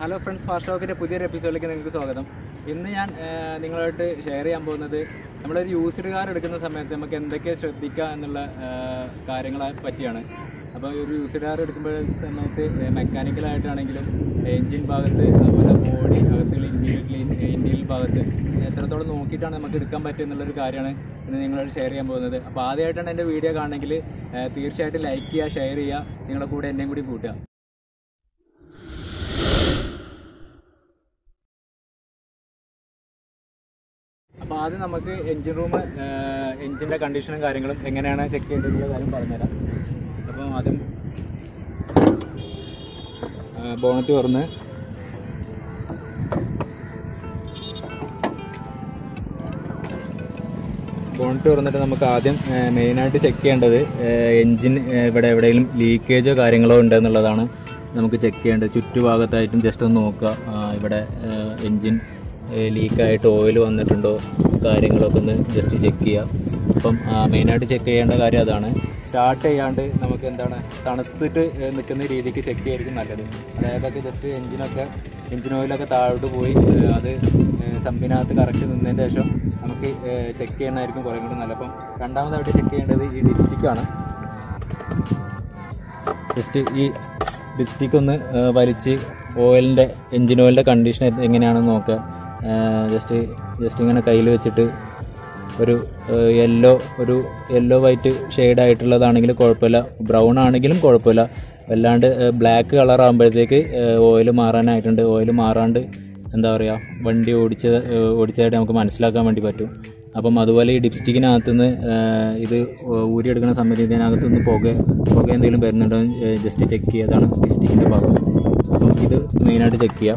hello friends ഫാസ്റ്റോക്കിൻ്റെ പുതിയൊരു എപ്പിസോഡിലേക്ക് നിങ്ങൾക്ക് സ്വാഗതം ഇന്ന് ഞാൻ ആ, നിങ്ങളുമായിട്ട് ഷെയർ ചെയ്യാൻ പോകുന്നത് നമ്മളൊരു യൂസ്ഡ് കാർ എടുക്കുന്ന സമയത്ത് നമുക്ക് എന്തൊക്കെ ശ്രദ്ധിക്കുക എന്നുള്ള ആ, കാര്യങ്ങളെ പറ്റിയാണ് അപ്പോൾ ഒരു യൂസ്ഡ് കാർ എടുക്കുമ്പോൾ സമയത്ത് മെക്കാനിക്കലായിട്ടാണെങ്കിലും എൻജിൻ ഭാഗത്ത് അതുപോലെ ബോഡി അകത്തുള്ള ഇന്ത്യയിൽ ക്ലീൻ ഇന്ത്യയിൽ ഭാഗത്ത് എത്രത്തോളം നോക്കിയിട്ടാണ് നമുക്ക് എടുക്കാൻ പറ്റുക എന്നുള്ളൊരു കാര്യമാണ് ഇന്ന് നിങ്ങളോട് ഷെയർ ചെയ്യാൻ പോകുന്നത് അപ്പോൾ ആദ്യമായിട്ടാണ് എൻ്റെ വീഡിയോ കാണണമെങ്കിൽ ആ, തീർച്ചയായിട്ടും ലൈക്ക് ചെയ്യുക ഷെയർ ചെയ്യുക നിങ്ങളുടെ കൂടെ എന്നെയും കൂടി കൂട്ടുക അപ്പോൾ ആദ്യം നമുക്ക് എൻജിൻ റൂം എൻജിൻ്റെ കണ്ടീഷനും കാര്യങ്ങളും എങ്ങനെയാണ് ചെക്ക് ചെയ്യേണ്ടതെന്നുള്ള കാര്യം പറഞ്ഞുതരാം അപ്പോൾ ആദ്യം ബോണറ്റ് തുറന്ന് ബോണറ്റ് തുറന്നിട്ട് നമുക്ക് ആദ്യം മെയിനായിട്ട് ചെക്ക് ചെയ്യേണ്ടത് എൻജിൻ ഇവിടെ എവിടെയെങ്കിലും ലീക്കേജോ കാര്യങ്ങളോ ഉണ്ടോ എന്നുള്ളതാണ് നമുക്ക് ചെക്ക് ചെയ്യേണ്ടത് ചുറ്റുഭാഗത്തായിട്ടും ജസ്റ്റ് ഒന്ന് നോക്കുക ആ, ഇവിടെ എൻജിൻ ലീക്കായിട്ട് ഓയിൽ വന്നിട്ടുണ്ടോ കാര്യങ്ങളൊക്കെ ഒന്ന് ജസ്റ്റ് ചെക്ക് ചെയ്യുക അപ്പം മെയിനായിട്ട് ചെക്ക് ചെയ്യേണ്ട കാര്യം അതാണ് സ്റ്റാർട്ട് ചെയ്യാണ്ട് നമുക്ക് എന്താണ് തണുത്തിട്ട് നിൽക്കുന്ന രീതിക്ക് ചെക്ക് ചെയ്യായിരിക്കും നല്ലത് അതായത് ജസ്റ്റ് എൻജിനൊക്കെ എൻജിൻ ഓയിലൊക്കെ താഴോട്ട് പോയി ഏഹ് അത് ഏഹ് സമ്പിനകത്ത് കറക്റ്റ് നിന്നതിന് ശേഷം നമുക്ക് ചെക്ക് ചെയ്യണമായിരിക്കും കുറേ കൂടി നല്ലത് അപ്പം രണ്ടാമതായിട്ട് ചെക്ക് ചെയ്യേണ്ടത് ഈ ഡിസ്റ്റിക്കാണ് ജസ്റ്റ് ഈ ഡിസ്റ്റിക്ക് ഒന്ന് ഏഹ് വലിച്ച് ഓയിലിൻ്റെ എൻജിൻ ഓയിലിൻ്റെ കണ്ടീഷൻ എങ്ങനെയാണെന്ന് നോക്കുക ജസ്റ്റ് ജസ്റ്റ് ഇങ്ങനെ കയ്യിൽ വെച്ചിട്ട് ഒരു യെല്ലോ ഒരു യെല്ലോ വൈറ്റ് ഷെയ്ഡ് ആയിട്ടുള്ളതാണെങ്കിൽ കുഴപ്പമില്ല ബ്രൗൺ ആണെങ്കിലും കുഴപ്പമില്ല അല്ലാണ്ട് ബ്ലാക്ക് കളർ ആകുമ്പോഴത്തേക്ക് ഓയിൽ മാറാനായിട്ടുണ്ട് ഓയിൽ മാറാണ്ട് എന്താ പറയുക വണ്ടി ഓടിച്ച ഓടിച്ചതായിട്ട് നമുക്ക് മനസ്സിലാക്കാൻ വേണ്ടി പറ്റും അപ്പം അതുപോലെ ഈ ഡിപ്സ്റ്റിക്കിനകത്ത് നിന്ന് ഇത് ഊരിയെടുക്കുന്ന സമയത്ത് ഇതിനകത്ത് നിന്ന് പുക പുക എന്തെങ്കിലും വരുന്നുണ്ടോ ജസ്റ്റ് ചെക്ക് ചെയ്യുക അതാണ് ഡിപ്സ്റ്റിക്കിൻ്റെ ഭാഗം അപ്പം ഇത് മെയിനായിട്ട് ചെക്ക് ചെയ്യാം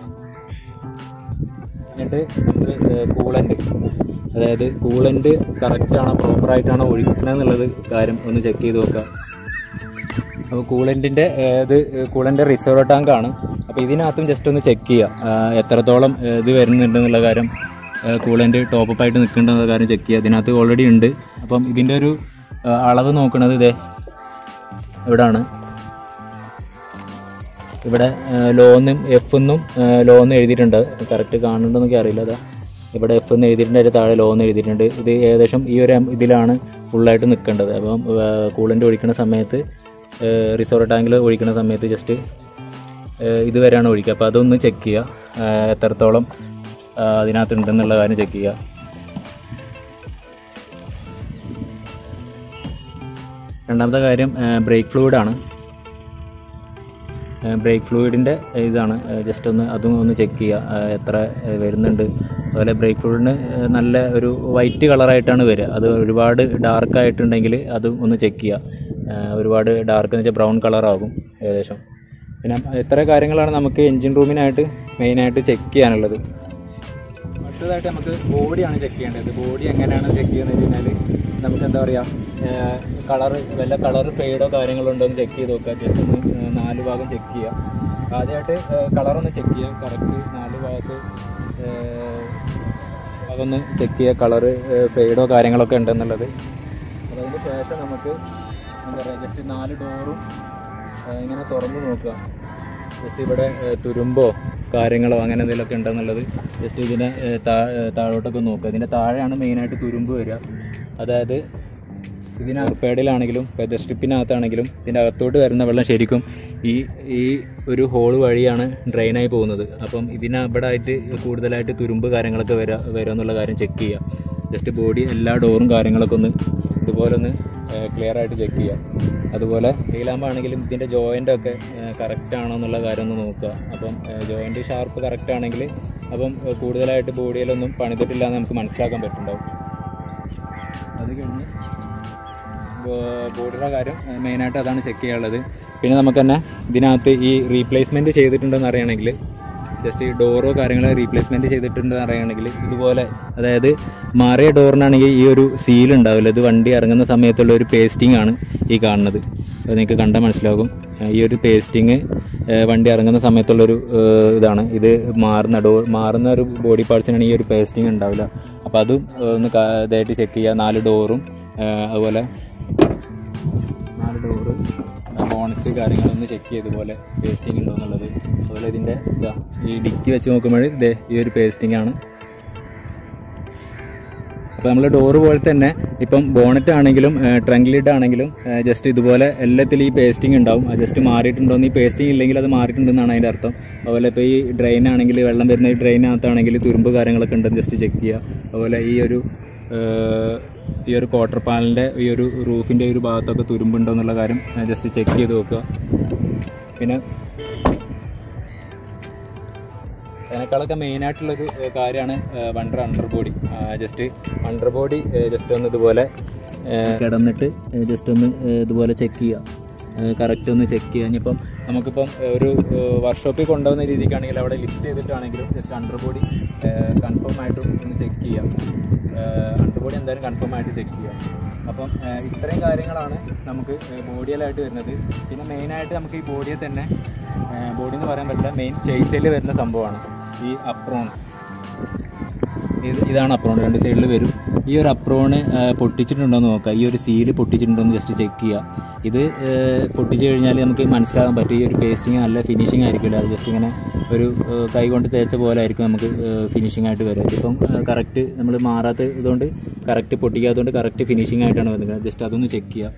എന്നിട്ട് നമുക്ക് കൂളൻ്റ് അതായത് കൂളൻ്റ് കറക്റ്റാണോ പ്രോപ്പറായിട്ടാണോ ഒഴിക്കുന്നത് എന്നുള്ളത് കാര്യം ഒന്ന് ചെക്ക് ചെയ്ത് നോക്കുക അപ്പോൾ കൂളൻറ്റിൻ്റെ ഇത് കൂളൻ്റെ റിസർവ് ടാങ്കാണ് അപ്പോൾ ഇതിനകത്തും ജസ്റ്റ് ഒന്ന് ചെക്ക് ചെയ്യുക ആ, എത്രത്തോളം ഏ, ഇത് വരുന്നുണ്ടെന്നുള്ള കാര്യം കൂളൻ്റ് ടോപ്പ് ആയിട്ട് നിൽക്കുന്നുണ്ടെന്നുള്ള കാര്യം ചെക്ക് ചെയ്യുക ഇതിനകത്ത് ഓൾറെഡി ഉണ്ട് അപ്പം ഇതിൻ്റെ ഒരു ആ, അളവ് നോക്കുന്നത് ഇതേ ഇവിടാണ് ഇവിടെ ലോന്നും എഫ് എന്നും ലോന്ന് എഴുതിയിട്ടുണ്ട് കറക്റ്റ് കാണുന്നുണ്ടെന്നൊക്കെ അറിയില്ല അതാ ഇവിടെ എഫ് എന്ന് എഴുതിയിട്ടുണ്ട് അതിന് താഴെ ലോന്ന് എഴുതിയിട്ടുണ്ട് ഇത് ഏകദേശം ഈ ഒരു എം- ഇതിലാണ് ഫുള്ളായിട്ട് നിൽക്കേണ്ടത് അപ്പം കൂളൻ്റ് ഒഴിക്കുന്ന സമയത്ത് റിസോർട്ട് ടാങ്കിൽ ഒഴിക്കുന്ന സമയത്ത് ജസ്റ്റ് ഇത് വരെയാണ് ഒഴിക്കുക അപ്പോൾ അതൊന്ന് ചെക്ക് ചെയ്യുക ആ, എത്രത്തോളം ആ, അതിനകത്ത് ഉണ്ടെന്നുള്ള കാര്യം ചെക്ക് ചെയ്യുക രണ്ടാമത്തെ കാര്യം ബ്രേക്ക് ഫ്ലൂയിഡാണ് ബ്രേക്ക് ഫ്ലൂയിഡിൻ്റെ ഇതാണ് ജസ്റ്റ് ഒന്ന് അതും ഒന്ന് ചെക്ക് ചെയ്യുക ആ, എത്ര ആ, വരുന്നുണ്ട് അതുപോലെ ബ്രേക്ക് ഫ്ലൂയിഡിന് നല്ല ഒരു വൈറ്റ് കളറായിട്ടാണ് വരിക അത് ഒരുപാട് ഡാർക്ക് ആയിട്ടുണ്ടെങ്കിൽ അതും ഒന്ന് ചെക്ക് ചെയ്യുക ആ, ഒരുപാട് ഡാർക്ക് എന്ന് വെച്ചാൽ ബ്രൗൺ കളറാകും ഏകദേശം പിന്നെ ഇത്ര കാര്യങ്ങളാണ് നമുക്ക് എൻജിൻ റൂമിനായിട്ട് മെയിനായിട്ട് ചെക്ക് ചെയ്യാനുള്ളത് അടുത്തതായിട്ട് നമുക്ക് ബോഡിയാണ് ചെക്ക് ചെയ്യേണ്ടത് ബോഡി എങ്ങനെയാണ് ചെക്ക് ചെയ്യുന്നത് വെച്ച് കഴിഞ്ഞാൽ നമുക്ക് എന്താ പറയുക കളർ വല്ല കളർ ഫെയ്ഡോ കാര്യങ്ങളോ ഉണ്ടോ എന്ന് ചെക്ക് ചെയ്ത് നോക്കുക ജസ്റ്റ് ഒന്ന് ഏഹ്, നാല് ഭാഗം ചെക്ക് ചെയ്യുക ആദ്യമായിട്ട് കളറൊന്ന് ചെക്ക് ചെയ്യുക കറക്റ്റ് നാല് ഭാഗത്ത് ഏഹ്, അതൊന്ന് ചെക്ക് ചെയ്യുക കളറ് ഫെയ്ഡോ കാര്യങ്ങളൊക്കെ ഉണ്ടെന്നുള്ളത് അപ്പോൾ അതിന് ശേഷം നമുക്ക് എന്താ പറയുക ജസ്റ്റ് നാല് ഡോറും ഇങ്ങനെ തുറന്ന് നോക്കുക ജസ്റ്റ് ഇവിടെ ഏഹ്, തുരുമ്പോ കാര്യങ്ങളോ അങ്ങനെ എന്തെങ്കിലുമൊക്കെ ഉണ്ടെന്നുള്ളത് ജസ്റ്റ് ഇതിനെ ഏഹ്, താ- ഏഹ്, താഴോട്ടൊക്കെ നോക്കുക ഇതിൻ്റെ താഴെയാണ് മെയിനായിട്ട് തുരുമ്പ് വരിക അതായത് ഇതിന് പേടിലാണെങ്കിലും പെദർ സ്ട്രിപ്പിനകത്താണെങ്കിലും ഇതിൻ്റെ അകത്തോട്ട് വരുന്ന വെള്ളം ശരിക്കും ഈ ഈ ഒരു ഹോൾ വഴിയാണ് ഡ്രെയിനായി പോകുന്നത് അപ്പം ഇതിന് ഇവിടെ ആയിട്ട് കൂടുതലായിട്ട് തുരുമ്പ് കാര്യങ്ങളൊക്കെ വരാ വരുക എന്നുള്ള കാര്യം ചെക്ക് ചെയ്യുക ജസ്റ്റ് ബോഡി എല്ലാ ഡോറും കാര്യങ്ങളൊക്കെ ഒന്ന് ഇതുപോലെ ഒന്ന് ക്ലിയർ ആയിട്ട് ചെക്ക് ചെയ്യുക അതുപോലെ ടീലാമ്പാണെങ്കിലും ഇതിൻ്റെ ജോയിൻ്റ് ഒക്കെ കറക്റ്റ് ആണോ എന്നുള്ള കാര്യം ഒന്ന് നോക്കുക അപ്പം ജോയിൻ്റ് ഷാർപ്പ് കറക്റ്റ് ആണെങ്കിൽ അപ്പം ഏഹ്, കൂടുതലായിട്ട് ബോഡിയിലൊന്നും പണിതിട്ടില്ല എന്ന് നമുക്ക് മനസ്സിലാക്കാൻ പറ്റുന്നുണ്ടാവും അത് കഴിഞ്ഞ് ബോഡിയുടെ കാര്യം മെയിനായിട്ട് അതാണ് ചെക്ക് ചെയ്യാനുള്ളത് പിന്നെ നമുക്ക് തന്നെ ഇതിനകത്ത് ഈ റീപ്ലേസ്മെൻറ്റ് ചെയ്തിട്ടുണ്ടെന്ന് അറിയണമെങ്കിൽ ജസ്റ്റ് ഈ ഡോറോ കാര്യങ്ങളോ റീപ്ലേസ്മെൻറ്റ് ചെയ്തിട്ടുണ്ടെന്ന് അറിയണമെങ്കിൽ ഇതുപോലെ അതായത് മാറിയ ഡോറിനാണെങ്കിൽ ഈ ഒരു സീൽ ഉണ്ടാവില്ല ഇത് വണ്ടി ഇറങ്ങുന്ന സമയത്തുള്ള ഒരു പേസ്റ്റിംഗ് ആണ് ഈ കാണുന്നത് അത് നിങ്ങൾക്ക് കണ്ടാൽ മനസ്സിലാകും ഏഹ് ഈ ഒരു പേസ്റ്റിങ് വണ്ടി ഇറങ്ങുന്ന സമയത്തുള്ളൊരു ഏഹ് ഇതാണ് ഇത് മാറുന്ന ഡോർ മാറുന്ന ഒരു ബോഡി പാർട്സിനാണ് ഈ ഒരു പേസ്റ്റിംഗ് ഉണ്ടാവില്ല അപ്പോൾ അതും ഏഹ് ഒന്ന് ക- ഇതായിട്ട് ചെക്ക് ചെയ്യുക നാല് ഡോറും അതുപോലെ നാല് ഡോറ് ബോണറ്റ് കാര്യങ്ങളൊന്ന് ചെക്ക് ചെയ്ത് പോലെ പേസ്റ്റിംഗ് ഉണ്ടോ എന്നുള്ളത് അതുപോലെ ഇതിൻ്റെ ഇതാ ഈ ഡിക്കി വെച്ച് നോക്കുമ്പോൾ ഇതേ ഈ ഒരു പേസ്റ്റിംഗ് ആണ് അപ്പോൾ നമ്മൾ ഡോറ് പോലെ തന്നെ ഇപ്പം ബോണറ്റ് ആണെങ്കിലും ട്രങ്ക് ലിഡ് ആണെങ്കിലും ജസ്റ്റ് ഇതുപോലെ എല്ലാത്തിലും ഈ പേസ്റ്റിംഗ് ഉണ്ടാവും അത് ജസ്റ്റ് മാറിയിട്ടുണ്ടോന്ന് ഈ പേസ്റ്റിംഗ് ഇല്ലെങ്കിൽ അത് മാറിയിട്ടുണ്ടെന്നാണ് അതിൻ്റെ അർത്ഥം അതുപോലെ ഇപ്പോൾ ഈ ഡ്രെയിൻ ആണെങ്കിൽ വെള്ളം വരുന്ന ഈ ഡ്രെയിനകത്താണെങ്കിൽ തുരുമ്പ് കാര്യങ്ങളൊക്കെ ഉണ്ടെന്ന് ജസ്റ്റ് ചെക്ക് ചെയ്യുക അതുപോലെ ഈ ഒരു ഏഹ്, ഈ ഒരു ക്വാർട്ടർ പാനലിൻ്റെ ഈ ഒരു റൂഫിൻ്റെ ഒരു ഭാഗത്തൊക്കെ തുരുമ്പുണ്ടോ എന്നുള്ള കാര്യം ജസ്റ്റ് ചെക്ക് ചെയ്ത് നോക്കുക പിന്നെ അതിനേക്കാളൊക്കെ മെയിനായിട്ടുള്ളൊരു കാര്യമാണ് wonder under body just under body just ഒന്ന് ഇതുപോലെ ഏഹ്, കിടന്നിട്ട് ജസ്റ്റ് ഒന്ന് ഏഹ്, ഇതുപോലെ ചെക്ക് ചെയ്യുക കറക്റ്റ് ഒന്ന് ചെക്ക് ചെയ്യുക ഇനിയിപ്പം നമുക്കിപ്പം ഒരു വർക്ക്ഷോപ്പിൽ കൊണ്ടുപോകുന്ന രീതിക്കാണെങ്കിൽ അവിടെ ലിഫ്റ്റ് ചെയ്തിട്ടാണെങ്കിലും ജസ്റ്റ് അണ്ടർ ബോഡി കൺഫേം ആയിട്ടും ഒന്ന് ചെക്ക് ചെയ്യാം അണ്ടർ ബോഡി എന്തായാലും കൺഫേം ആയിട്ട് ചെക്ക് ചെയ്യാം അപ്പം ഏഹ്, ഇത്രയും കാര്യങ്ങളാണ് നമുക്ക് ബോഡിയിലായിട്ട് വരുന്നത് പിന്നെ മെയിനായിട്ട് നമുക്ക് ഈ ബോഡിയെ തന്നെ ബോഡി എന്ന് പറയാൻ പറ്റില്ല മെയിൻ ചേസയിൽ വരുന്ന സംഭവമാണ് ഈ അപ്രോൺ ഇത് ഇതാണ് അപ്രോൺ രണ്ട് സൈഡിൽ വരും ഈ ഒരു അപ്രോണ് പൊട്ടിച്ചിട്ടുണ്ടോ എന്ന് നോക്കുക ഈ ഒരു സീല് പൊട്ടിച്ചിട്ടുണ്ടോ എന്ന് ജസ്റ്റ് ചെക്ക് ചെയ്യുക ഇത് ഏഹ്, പൊട്ടിച്ച് കഴിഞ്ഞാൽ നമുക്ക് മനസ്സിലാകാൻ പറ്റും ഈ ഒരു പേസ്റ്റിങ് നല്ല ഫിനിഷിംഗ് ആയിരിക്കില്ല അത് ജസ്റ്റ് ഇങ്ങനെ ഒരു ഏഹ്, കൈ കൊണ്ട് തേച്ച പോലെ ആയിരിക്കും നമുക്ക് ഫിനിഷിംഗ് ആയിട്ട് വരിക ഇതിപ്പം കറക്റ്റ് നമ്മൾ മാറാത്ത ഇതുകൊണ്ട് കറക്റ്റ് പൊട്ടിക്കാത്തതുകൊണ്ട് കറക്റ്റ് ഫിനിഷിംഗ് ആയിട്ടാണ് വരുന്നത് ജസ്റ്റ് അതൊന്ന് ചെക്ക് ചെയ്യുക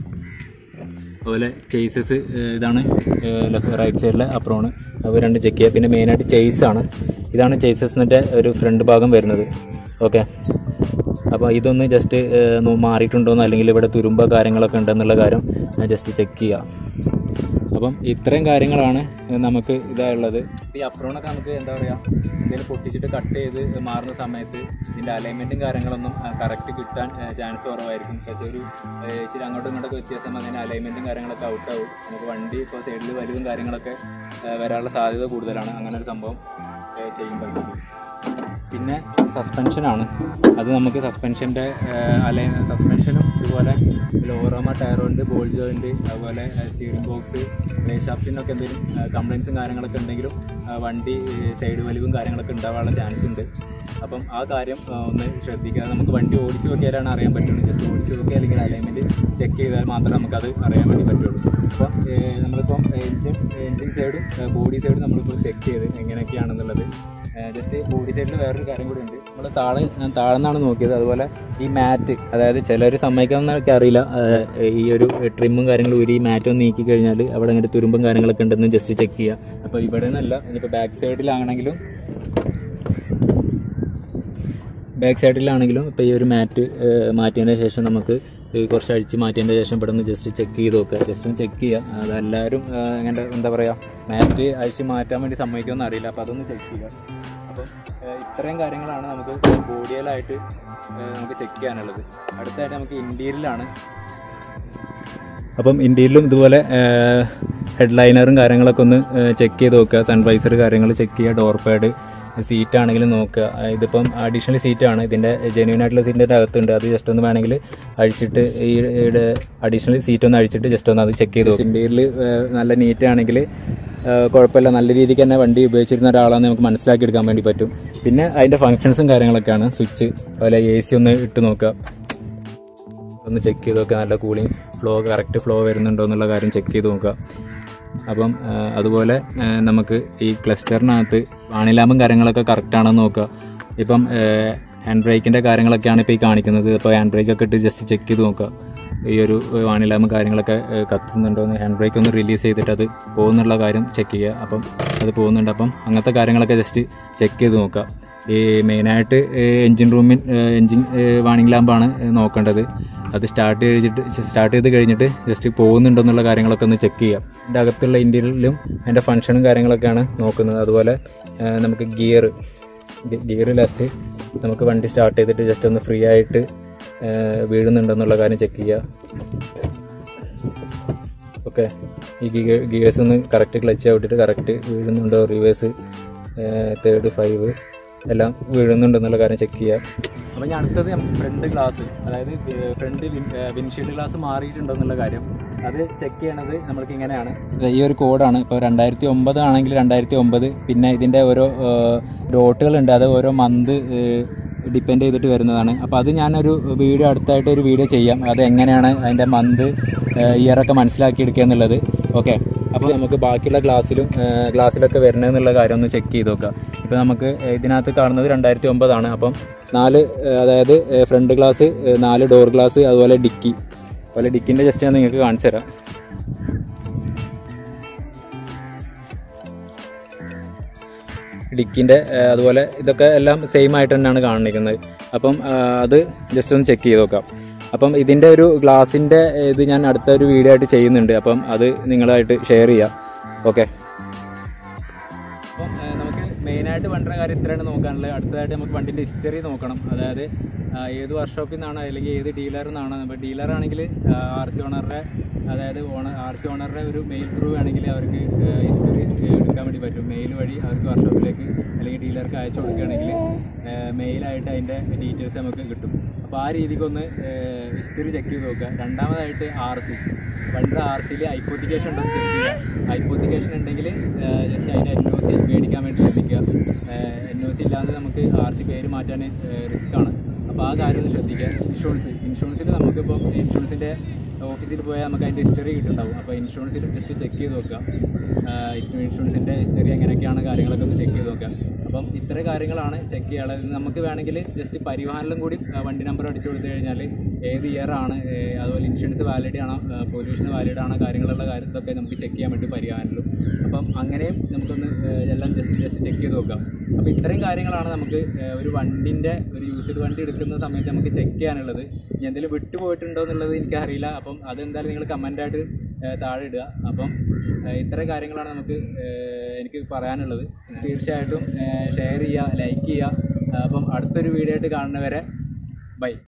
അതുപോലെ ചേസസ് ഇതാണ് ലെഫ്റ്റ് റൈറ്റ് സൈഡിലെ അപ്രോണ് അത് രണ്ട് ചെക്ക് ചെയ്യുക പിന്നെ മെയിനായിട്ട് ചേസ് ആണ് ഇതാണ് ചേസസിൻ്റെ ഒരു ഫ്രണ്ട് ഭാഗം വരുന്നത് ഓക്കെ അപ്പോൾ ഇതൊന്ന് ജസ്റ്റ് മാറിയിട്ടുണ്ടോയെന്ന് അല്ലെങ്കിൽ ഇവിടെ തുരുമ്പ കാര്യങ്ങളൊക്കെ ഉണ്ടെന്നുള്ള കാര്യം ജസ്റ്റ് ചെക്ക് ചെയ്യുക അപ്പം ഇത്രയും കാര്യങ്ങളാണ് നമുക്ക് ഇതായുള്ളത് ഈ അപ്രോണൊക്കെ നമുക്ക് എന്താ പറയുക എന്തെങ്കിലും പൊട്ടിച്ചിട്ട് കട്ട് ചെയ്ത് മാറുന്ന സമയത്ത് ഇതിൻ്റെ അലൈൻമെൻറ്റും കാര്യങ്ങളൊന്നും കറക്റ്റ് കിട്ടാൻ ചാൻസ് കുറവായിരിക്കും പക്ഷേ ഒരു ഏഹ്, ഇച്ചിരി അങ്ങോട്ടും ഇങ്ങോട്ടൊക്കെ വ്യത്യാസം അതിന് അലൈൻമെൻറ്റും കാര്യങ്ങളൊക്കെ ഔട്ടാവും നമുക്ക് വണ്ടി ഇപ്പോൾ സൈഡിൽ വലിവും കാര്യങ്ങളൊക്കെ ഏഹ്, വരാനുള്ള സാധ്യത കൂടുതലാണ് അങ്ങനെ ഒരു സംഭവം ഏഹ്, ചെയ്യുമ്പോഴത്തേക്ക് പിന്നെ സസ്പെൻഷനാണ് അത് നമുക്ക് സസ്പെൻഷൻ്റെ അലൈൻ സസ്പെൻഷനും ഇതുപോലെ ലോറോമ ടയറുണ്ട് ബോൾ ജോയിൻറ്റ് അതുപോലെ സ്റ്റീറിംഗ് ബോക്സ് ഷാഫ്റ്റിനൊക്കെ എന്തെങ്കിലും കംപ്ലയിൻസും കാര്യങ്ങളൊക്കെ ഉണ്ടെങ്കിലും ആ, വണ്ടി സൈഡ് വലിവും കാര്യങ്ങളൊക്കെ ഉണ്ടാവാനുള്ള ചാൻസ് ഉണ്ട് അപ്പം ആ കാര്യം ആ, ഒന്ന് ശ്രദ്ധിക്കുക നമുക്ക് വണ്ടി ഓടിച്ച് നോക്കിയാലാണ് അറിയാൻ പറ്റുള്ളൂ ജസ്റ്റ് ഓടിച്ച് നോക്കിയാൽ അല്ലെങ്കിൽ അലൈൻമെൻറ്റ് ചെക്ക് ചെയ്താൽ മാത്രമേ നമുക്കത് അറിയാൻ വേണ്ടി പറ്റുള്ളൂ അപ്പം ഏഹ്, നമ്മളിപ്പം എൻജിൻ എൻജിൻ സൈഡും ബോഡി സൈഡും നമ്മളിപ്പോൾ ചെക്ക് ചെയ്ത് എങ്ങനെയൊക്കെയാണെന്നുള്ളത് ജസ്റ്റ് ബോഡി സൈഡിൽ വേറൊരു കാര്യം കൂടി ഉണ്ട് നമ്മൾ താഴെ ഞാൻ താഴെ നിന്നാണ് നോക്കിയത് അതുപോലെ ഈ മാറ്റ് അതായത് ചിലർ സമ്മതിക്കാമെന്നൊക്കെ അറിയില്ല ഏഹ്, ഈ ഒരു ട്രിമ്മും കാര്യങ്ങളും ഒരു ഈ മാറ്റ് ഒന്ന് നീക്കി കഴിഞ്ഞാൽ അവിടെ ഇങ്ങനെ തുരുമ്പും കാര്യങ്ങളൊക്കെ ഉണ്ടെന്ന് ജസ്റ്റ് ചെക്ക് ചെയ്യുക അപ്പോൾ ഇവിടെ നിന്നല്ല ഇനിയിപ്പോൾ ബാക്ക് സൈഡിലാണെങ്കിലും ബാക്ക് സൈഡിലാണെങ്കിലും ഇപ്പോൾ ഈ ഒരു മാറ്റ് മാറ്റിയതിന് ശേഷം നമുക്ക് ഈ കുറച്ച് അഴിച്ച് മാറ്റിയതിന് ശേഷം ഇവിടെ നിന്ന് ജസ്റ്റ് ചെക്ക് ചെയ്ത് നോക്കുക ജസ്റ്റ് ഒന്ന് ചെക്ക് ചെയ്യുക അതെല്ലാവരും ഏഹ്, ഇങ്ങനെ എന്താ പറയുക മാറ്റ് അഴിച്ച് മാറ്റാൻ വേണ്ടി സമ്മതിക്കുമെന്ന് അറിയില്ല അപ്പോൾ അതൊന്ന് ചെക്ക് ചെയ്യുക അപ്പം ഏഹ്, ഇത്രയും കാര്യങ്ങളാണ് നമുക്ക് ബോഡിയിലായിട്ട് നമുക്ക് ചെക്ക് ചെയ്യാനുള്ളത് അടുത്തായിട്ട് നമുക്ക് ഇൻറ്റീരിയലാണ് അപ്പം ഇന്ത്യയിലും ഇതുപോലെ ഹെഡ്ലൈനറും കാര്യങ്ങളൊക്കെ ഒന്ന് ചെക്ക് ചെയ്ത് നോക്കുക സൺവൈസർ കാര്യങ്ങൾ ചെക്ക് ചെയ്യുക ഡോർ പാഡ് സീറ്റ് ആണെങ്കിലും നോക്കുക ആ, ഇതിപ്പം അഡീഷണൽ സീറ്റാണ് ഇതിൻ്റെ ജെന്യൂൻ ആയിട്ടുള്ള സീറ്റിൻ്റെ അകത്തുണ്ട് അത് ജസ്റ്റ് ഒന്ന് വേണമെങ്കിൽ അഴിച്ചിട്ട് ഈ അഡീഷണൽ സീറ്റ് ഒന്ന് അഴിച്ചിട്ട് ജസ്റ്റ് ഒന്ന് അത് ചെക്ക് ചെയ്ത് നോക്കുക ഇന്ത്യയിൽ നല്ല നീറ്റ് ആണെങ്കിൽ കുഴപ്പമില്ല നല്ല രീതിക്ക് തന്നെ വണ്ടി ഉപയോഗിച്ചിരുന്ന ഒരാളാണെന്ന് നമുക്ക് മനസ്സിലാക്കി എടുക്കാൻ വേണ്ടി പറ്റും പിന്നെ അതിൻ്റെ ഫങ്ഷൻസും കാര്യങ്ങളൊക്കെയാണ് സ്വിച്ച് അതുപോലെ എ സി ഒന്ന് ഇട്ട് നോക്കുക ഒന്ന് ചെക്ക് ചെയ്ത് നോക്കുക നല്ല കൂളിംഗ് ഫ്ലോ കറക്റ്റ് ഫ്ലോ വരുന്നുണ്ടോ എന്നുള്ള കാര്യം ചെക്ക് ചെയ്ത് നോക്കുക അപ്പം ആ, അതുപോലെ ആ, നമുക്ക് ഈ ക്ലസ്റ്ററിനകത്ത് വാണിലാമ്പും കാര്യങ്ങളൊക്കെ കറക്റ്റ് ആണെന്ന് നോക്കുക ഇപ്പം ഹാൻഡ് ബ്രേക്കിൻ്റെ കാര്യങ്ങളൊക്കെയാണ് ഇപ്പോൾ ഈ കാണിക്കുന്നത് അപ്പോൾ ഹാൻഡ് ബ്രേക്ക് ഒക്കെ ഇട്ട് ജസ്റ്റ് ചെക്ക് ചെയ്ത് നോക്കുക ഈ ഒരു വാണിലാമ്പും കാര്യങ്ങളൊക്കെ ആ, കത്തുന്നുണ്ടോ എന്ന് ഹാൻഡ് ബ്രേക്ക് ഒന്ന് റിലീസ് ചെയ്തിട്ട് അത് പോകുന്നുള്ള കാര്യം ചെക്ക് ചെയ്യുക അപ്പം അത് പോകുന്നുണ്ട് അപ്പം അങ്ങനത്തെ കാര്യങ്ങളൊക്കെ ജസ്റ്റ് ചെക്ക് ചെയ്ത് നോക്കുക ഈ മെയിനായിട്ട് എൻജിൻ റൂമിൽ എൻജിൻ വാണിംഗ് ലാമ്പാണ് നോക്കേണ്ടത് അത് സ്റ്റാർട്ട് ചെയ്തിട്ട് സ്റ്റാർട്ട് ചെയ്ത് കഴിഞ്ഞിട്ട് ജസ്റ്റ് പോകുന്നുണ്ടോ എന്നുള്ള കാര്യങ്ങളൊക്കെ ഒന്ന് ചെക്ക് ചെയ്യാം ഇതിൻ്റെ അകത്തുള്ള ഇന്ത്യയിലും അതിൻ്റെ ഫങ്ഷനും കാര്യങ്ങളൊക്കെയാണ് നോക്കുന്നത് അതുപോലെ ആ, നമുക്ക് ഗിയർ ഗിയർ ലാസ്റ്റ് നമുക്ക് വണ്ടി സ്റ്റാർട്ട് ചെയ്തിട്ട് ജസ്റ്റ് ഒന്ന് ഫ്രീ ആയിട്ട് ആ, വീഴുന്നുണ്ടെന്നുള്ള കാര്യം ചെക്ക് ചെയ്യുക ഓക്കെ ഈ ഗിയേഴ്സ് ഒന്ന് കറക്റ്റ് ക്ലച്ച് ഔട്ടിട്ട് കറക്റ്റ് വീഴുന്നുണ്ടോ റിവേഴ്സ് തേർഡ് ഫൈവ് എല്ലാം വീഴുന്നുണ്ടെന്നുള്ള കാര്യം ചെക്ക് ചെയ്യുക അപ്പോൾ ഞാൻ അടുത്തത് ഫ്രണ്ട് ഗ്ലാസ് അതായത് ഫ്രണ്ട് വിൻഷീൽഡ് ഗ്ലാസ് മാറിയിട്ടുണ്ടോ എന്നുള്ള കാര്യം അത് ചെക്ക് ചെയ്യണത് നമ്മൾക്ക് ഇങ്ങനെയാണ് ഈ ഒരു കോഡാണ് ഇപ്പോൾ രണ്ടായിരത്തി ഒമ്പത് ആണെങ്കിൽ രണ്ടായിരത്തി ഒമ്പത് പിന്നെ ഇതിൻ്റെ ഓരോ ഡോട്ടുകളുണ്ട് അത് ഓരോ മന്ത് ഡിപ്പെൻഡ് ചെയ്തിട്ട് വരുന്നതാണ് അപ്പോൾ അത് ഞാനൊരു വീഡിയോ അടുത്തായിട്ട് ഒരു വീഡിയോ ചെയ്യാം അത് എങ്ങനെയാണ് അതിൻ്റെ മന്ത് ഇയറൊക്കെ മനസ്സിലാക്കി എടുക്കുക എന്നുള്ളത് ഓക്കെ അപ്പോൾ നമുക്ക് ബാക്കിയുള്ള ഗ്ലാസ്സിലും ഗ്ലാസ്സിലൊക്കെ വരുന്നതെന്നുള്ള കാര്യം ഒന്ന് ചെക്ക് ചെയ്ത് നോക്കാം ഇപ്പോൾ നമുക്ക് ഇതിനകത്ത് കാണുന്നത് രണ്ടായിരത്തി ഒമ്പതാണ് അപ്പം നാല് ഏഹ്, അതായത് ഫ്രണ്ട് ഗ്ലാസ് നാല് ഡോർ ഗ്ലാസ് അതുപോലെ ഡിക്കി അതുപോലെ ഡിക്കിൻ്റെ ജസ്റ്റ് ഞാൻ നിങ്ങൾക്ക് കാണിച്ചു തരാം ഡിക്കിൻ്റെ അതുപോലെ ഇതൊക്കെ എല്ലാം സെയിം ആയിട്ട് തന്നെയാണ് കാണിക്കുന്നത് അപ്പം ആ, അത് ജസ്റ്റ് ഒന്ന് ചെക്ക് ചെയ്ത് നോക്കാം അപ്പം ഇതിൻ്റെ ഒരു ഗ്ലാസിൻ്റെ ഇത് ഞാൻ അടുത്ത ഒരു വീഡിയോ ആയിട്ട് ചെയ്യുന്നുണ്ട് അപ്പം അത് നിങ്ങളായിട്ട് ഷെയർ ചെയ്യാം ഓക്കെ അപ്പം ഏഹ്, നമുക്ക് മെയിനായിട്ട് വണ്ടിയുടെ കാര്യം ഇത്രയാണ് നോക്കാനുള്ളത് അടുത്തതായിട്ട് നമുക്ക് വണ്ടിൻ്റെ ഹിസ്റ്ററി നോക്കണം അതായത് ആ, ഏത് വർക്ക്ഷോപ്പിൽ നിന്നാണ് അല്ലെങ്കിൽ ഏത് ഡീലറിൽ നിന്നാണ് ഇപ്പോൾ ഡീലറാണെങ്കിൽ ആർ സി ഓണറുടെ അതായത് ഓണർ ആർ സി ഓണറുടെ ഒരു മെയിൽ ത്രൂ ആണെങ്കിൽ അവർക്ക് ഹിസ്റ്ററി എടുക്കാൻ വേണ്ടി പറ്റും മെയിൽ വഴി അവർക്ക് വർക്ക്ഷോപ്പിലേക്ക് അല്ലെങ്കിൽ ഡീലർക്ക് അയച്ചു കൊടുക്കുകയാണെങ്കിൽ മെയിലായിട്ട് അതിൻ്റെ ഡീറ്റെയിൽസ് നമുക്ക് കിട്ടും അപ്പോൾ ആ രീതിക്കൊന്ന് ഹിസ്റ്ററി ചെക്ക് ചെയ്ത് നോക്കുക രണ്ടാമതായിട്ട് ആർ സി വണ്ടിയുടെ ആർ സിയിൽ ഐപ്പോത്തിക്കേഷൻ ഉണ്ടോ ചെക്ക് ചെയ്യുക ഐപ്പോത്തിക്കേഷൻ ഉണ്ടെങ്കിൽ ജസ്റ്റ് അതിൻ്റെ എൻ ഒ സി മേടിക്കാൻ വേണ്ടി ശ്രമിക്കുക എൻ ഒ സി ഇല്ലാതെ നമുക്ക് ആർ സി പേര് മാറ്റാൻ റിസ്ക് ആണ് അപ്പോൾ ആ കാര്യം ഒന്ന് ശ്രദ്ധിക്കുക ഇൻഷുറൻസ് ഇൻഷുറൻസിൽ നമുക്കിപ്പോൾ ഇൻഷുറൻസിൻ്റെ ഓഫീസിൽ പോയാൽ നമുക്ക് അതിൻ്റെ ഹിസ്റ്ററി കിട്ടുന്നുണ്ടാവും അപ്പോൾ ഇൻഷുറൻസിൽ ജസ്റ്റ് ചെക്ക് ചെയ്ത് നോക്കുക ഇൻഷുറൻസിൻ്റെ ഹിസ്റ്ററി എങ്ങനെയൊക്കെയാണ് കാര്യങ്ങളൊക്കെ ഒന്ന് ചെക്ക് ചെയ്ത് നോക്കുക അപ്പം ഇത്ര കാര്യങ്ങളാണ് ചെക്ക് ചെയ്യാനുള്ളത് ഇത് നമുക്ക് വേണമെങ്കിൽ ജസ്റ്റ് പരിവാഹനിലും കൂടി ആ, വണ്ടി നമ്പർ അടിച്ചു കൊടുത്തു കഴിഞ്ഞാൽ ഏത് ഇയർ ആണ് ഏ, അതുപോലെ ഇൻഷുറൻസ് വാലിഡ് ആണോ പൊല്യൂഷൻ വാലിഡ് ആണോ കാര്യങ്ങളുള്ള കാര്യത്തൊക്കെ നമുക്ക് ചെക്ക് ചെയ്യാൻ പറ്റും പരിവാഹനിലും അപ്പം അങ്ങനെയും നമുക്കൊന്ന് ഏ, എല്ലാം ജസ്റ്റ് ജസ്റ്റ് ചെക്ക് ചെയ്ത് നോക്കാം അപ്പോൾ ഇത്രയും കാര്യങ്ങളാണ് നമുക്ക് ഏ, ഒരു വണ്ടിൻ്റെ ഒരു യൂസ്ഡ് വണ്ടി എടുക്കുന്ന സമയത്ത് നമുക്ക് ചെക്ക് ചെയ്യാനുള്ളത് ഇനി എന്തെങ്കിലും വിട്ടുപോയിട്ടുണ്ടോ എന്നുള്ളത് എനിക്കറിയില്ല അപ്പം അതെന്തായാലും നിങ്ങൾ കമൻ്റായിട്ട് താഴെ ഇടുക അപ്പം ഏ, ഇത്രയും കാര്യങ്ങളാണ് നമുക്ക് ഏ, എനിക്ക് പറയാനുള്ളത് തീർച്ചയായിട്ടും ഷെയർ ചെയ്യുക ലൈക്ക് ചെയ്യുക അപ്പം അടുത്തൊരു വീഡിയോ ആയിട്ട് കാണുന്നവരെ ബൈ